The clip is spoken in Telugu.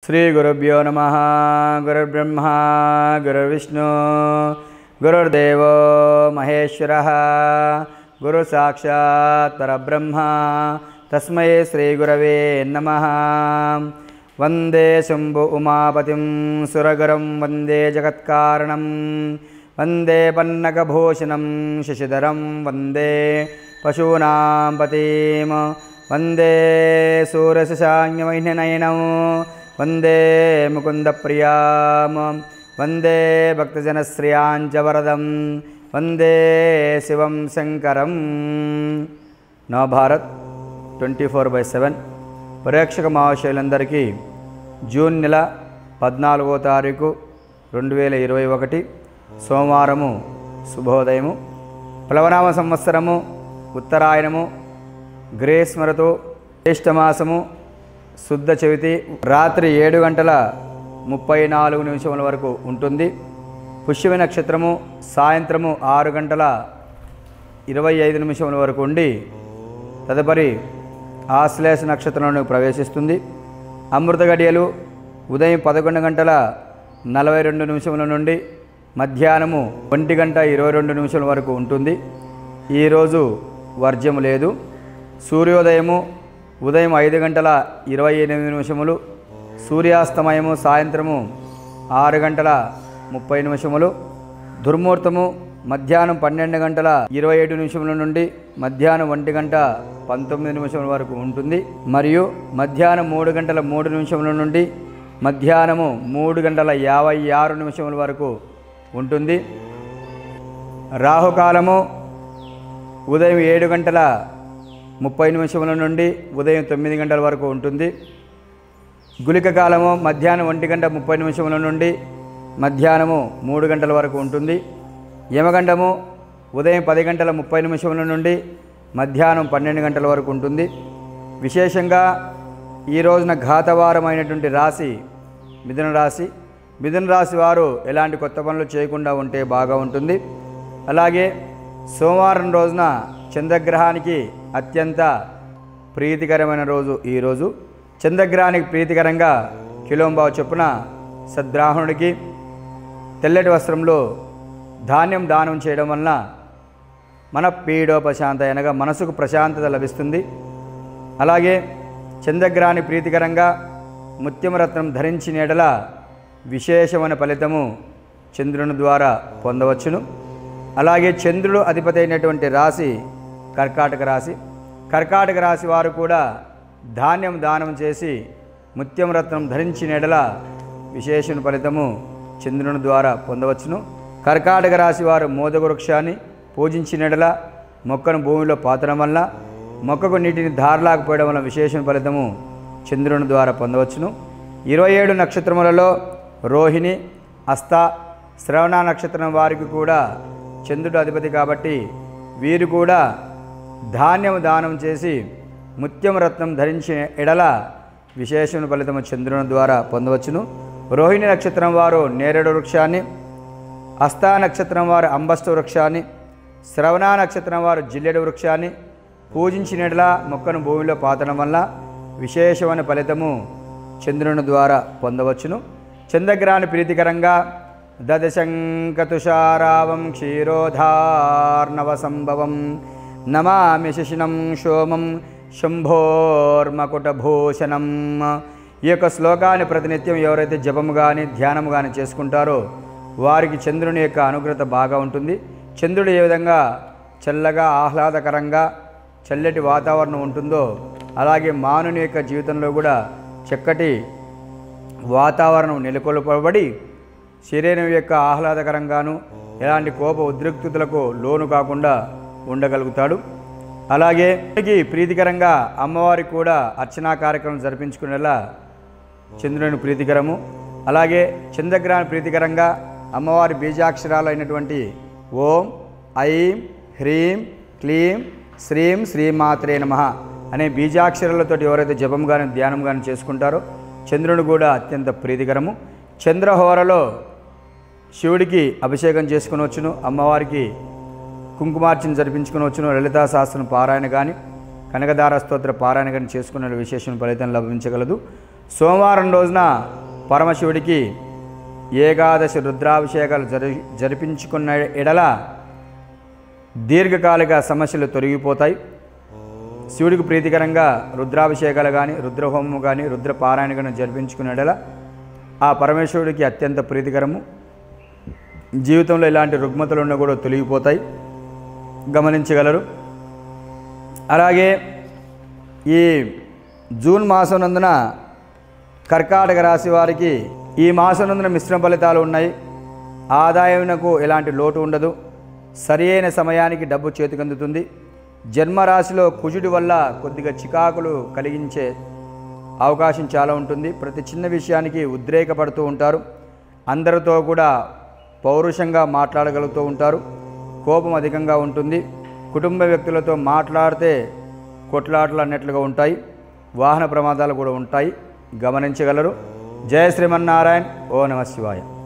శ్రీగురుభ్యో నమ గురుర్బ్రహ్మ గురుర్విష్ణు గురుర్దేవో మహేశ్వర గురు సాక్షాత్ పరబ్రహ్మ తస్మై శ్రీగురవే నమ వందే శంభు ఉమాపతిం సురగురం వందే జగత్కారణం వందే పన్నగభూషణం శశిధరం వందే పశూనాం పతిం వందే సూరశశాంగమైనయనం వందే ముకుందప్రియాం వందే భక్తజనశ్రియాంచ వరదం వందే శివం శంకరం Navabharat twenty four by seven ప్రేక్షక మహాశయులందరికీ జూన్ నెల పద్నాలుగో తారీఖు రెండు వేల ఇరవై ఒకటి సోమవారము శుభోదయము ప్లవనామ సంవత్సరము ఉత్తరాయణము గ్రేస్మరతో జ్యేష్ఠమాసము శుద్ధ చవితి రాత్రి ఏడు గంటల ముప్పై నాలుగు నిమిషముల వరకు ఉంటుంది పుష్యమి నక్షత్రము సాయంత్రము ఆరు గంటల ఇరవై ఐదు నిమిషముల వరకు ఉండి తదుపరి ఆశ్లేష నక్షత్రంలోకి ప్రవేశిస్తుంది అమృత గడియలు ఉదయం పదకొండు గంటల నలభై రెండు నిమిషముల నుండి మధ్యాహ్నము ఒంటి గంట ఇరవై రెండు నిమిషాల వరకు ఉంటుంది ఈరోజు వర్జ్యము లేదు సూర్యోదయము ఉదయం ఐదు గంటల ఇరవై ఎనిమిది నిమిషములు సూర్యాస్తమయము సాయంత్రము ఆరు గంటల ముప్పై నిమిషములు దుర్ముహూర్తము మధ్యాహ్నం పన్నెండు గంటల ఇరవై ఏడు నిమిషముల నుండి మధ్యాహ్నం ఒంటి గంట పంతొమ్మిది నిమిషముల వరకు ఉంటుంది మరియు మధ్యాహ్నం మూడు గంటల మూడు నిమిషముల నుండి మధ్యాహ్నము మూడు గంటల యాభై ఆరు నిమిషముల వరకు ఉంటుంది రాహుకాలము ఉదయం ఏడు గంటల ముప్పై నిమిషముల నుండి ఉదయం తొమ్మిది గంటల వరకు ఉంటుంది గుళిక కాలము మధ్యాహ్నం ఒంటి గంట ముప్పై నిమిషముల నుండి మధ్యాహ్నము మూడు గంటల వరకు ఉంటుంది యమగండము ఉదయం పది గంటల ముప్పై నిమిషముల నుండి మధ్యాహ్నం పన్నెండు గంటల వరకు ఉంటుంది విశేషంగా ఈ రోజున ఘాతవారమైనటువంటి రాశి మిథున రాశి మిథున రాశి వారు ఎలాంటి కొత్త పనులు చేయకుండా ఉంటే బాగా ఉంటుంది అలాగే సోమవారం రోజున చంద్రగ్రహానికి అత్యంత ప్రీతికరమైన రోజు ఈరోజు చంద్రగ్రహానికి ప్రీతికరంగా కిలోంబావు చొప్పున సద్బ్రాహ్మణుడికి తెల్లటి వస్త్రంలో ధాన్యం దానం చేయడం వలన మన పీడోపశాంత అనగా మనసుకు ప్రశాంతత లభిస్తుంది అలాగే చంద్రగ్రహాన్ని ప్రీతికరంగా ముత్యమరత్నం ధరించిన ఎడల విశేషమైన ఫలితము చంద్రుని ద్వారా పొందవచ్చును అలాగే చంద్రుడు అధిపతి అయినటువంటి రాశి కర్కాటక రాశి కర్కాటక రాశి వారు కూడా ధాన్యం దానం చేసి ముత్యం రత్నం ధరించిన ఎడల విశేషణ ఫలితము చంద్రుని ద్వారా పొందవచ్చును కర్కాటక రాశి వారు మోదక వృక్షాన్ని పూజించిన ఎడల మొక్కను భూమిలో పాతడం వల్ల మొక్కకు నీటిని ధారలాకపోయడం వల్ల విశేషణ ఫలితము చంద్రుని ద్వారా పొందవచ్చును ఇరవై ఏడు నక్షత్రములలో రోహిణి అస్త శ్రవణ నక్షత్రం వారికి కూడా చంద్రుడు అధిపతి కాబట్టి వీరు కూడా ధాన్యం దానం చేసి ముత్యం రత్నం ధరించిన ఎడల విశేషణ ఫలితము చంద్రుని ద్వారా పొందవచ్చును రోహిణి నక్షత్రం వారు నేరేడు వృక్షాన్ని హస్తా నక్షత్రం వారు అంబస్త వృక్షాన్ని శ్రవణ నక్షత్రం వారు జిల్లెడు వృక్షాన్ని పూజించిన ఎడల మొక్కను భూమిలో పాతడం వల్ల విశేషమైన ఫలితము చంద్రుని ద్వారా పొందవచ్చును చంద్రగ్రహాన్ని ప్రీతికరంగా దదశంకతుషారావం క్షీరోధార్ణవ సంభవం నమామి శిశినం సోమం శంభోర్మకుటభూషణం ఈ యొక్క శ్లోకాన్ని ప్రతినిత్యం ఎవరైతే జపము కానీ ధ్యానము కానీ చేసుకుంటారో వారికి చంద్రుని యొక్క అనుగ్రత బాగా ఉంటుంది చంద్రుడు ఏ విధంగా చల్లగా ఆహ్లాదకరంగా చల్లటి వాతావరణం ఉంటుందో అలాగే మానవుని యొక్క జీవితంలో కూడా చక్కటి వాతావరణం నెలకొల్పబడి శరీరం యొక్క ఆహ్లాదకరంగాను ఎలాంటి కోప ఉద్రిక్తులకు లోను కాకుండా ఉండగలుగుతాడు అలాగే మనకి ప్రీతికరంగా అమ్మవారికి కూడా అర్చనా కార్యక్రమం జరిపించుకునేలా చంద్రుని ప్రీతికరము అలాగే చంద్రగ్రహణ ప్రీతికరంగా అమ్మవారి బీజాక్షరాలు అయినటువంటి ఓం ఐం హ్రీం క్లీం శ్రీం శ్రీమాత్రే నమ అనే బీజాక్షరాలతోటి ఎవరైతే జపం కానీ ధ్యానం కానీ చేసుకుంటారో చంద్రుని కూడా అత్యంత ప్రీతికరము చంద్రహోరలో శివుడికి అభిషేకం చేసుకునవచ్చును అమ్మవారికి కుంకుమార్చన జరిపించుకునవచ్చును లలితా శాస్త్రం పారాయణ కానీ కనకదార స్తోత్ర పారాయణ కానీ చేసుకునే విశేషం ఫలితం లభించగలదు సోమవారం రోజున పరమశివుడికి ఏకాదశి రుద్రాభిషేకాలు జరి జరిపించుకున్న ఎడల దీర్ఘకాలిక సమస్యలు తొలగిపోతాయి శివుడికి ప్రీతికరంగా రుద్రాభిషేకాలు కానీ రుద్రహోమం కానీ రుద్రపారాయణ కానీ జరిపించుకునే ఎడల ఆ పరమేశ్వరుడికి అత్యంత ప్రీతికరము జీవితంలో ఇలాంటి రుగ్మతలు కూడా తొలగిపోతాయి గమనించగలరు అలాగే ఈ జూన్ మాసం నందున కర్కాటక రాశి వారికి ఈ మాసం నందున మిశ్రమ ఫలితాలు ఉన్నాయి ఆదాయంకు ఎలాంటి లోటు ఉండదు సరి అయిన సమయానికి డబ్బు చేతికి అందుతుంది జన్మరాశిలో కుజుడి వల్ల కొద్దిగా చికాకులు కలిగించే అవకాశం చాలా ఉంటుంది ప్రతి చిన్న విషయానికి ఉద్రేకపడుతూ ఉంటారు అందరితో కూడా పౌరుషంగా మాట్లాడగలుగుతూ ఉంటారు కోపం అధికంగా ఉంటుంది కుటుంబ వ్యక్తులతో మాట్లాడితే కొట్లాటలు అన్నట్లుగా ఉంటాయి వాహన ప్రమాదాలు కూడా ఉంటాయి గమనించగలరు జయ శ్రీమన్నారాయణ ఓ నమ శివాయ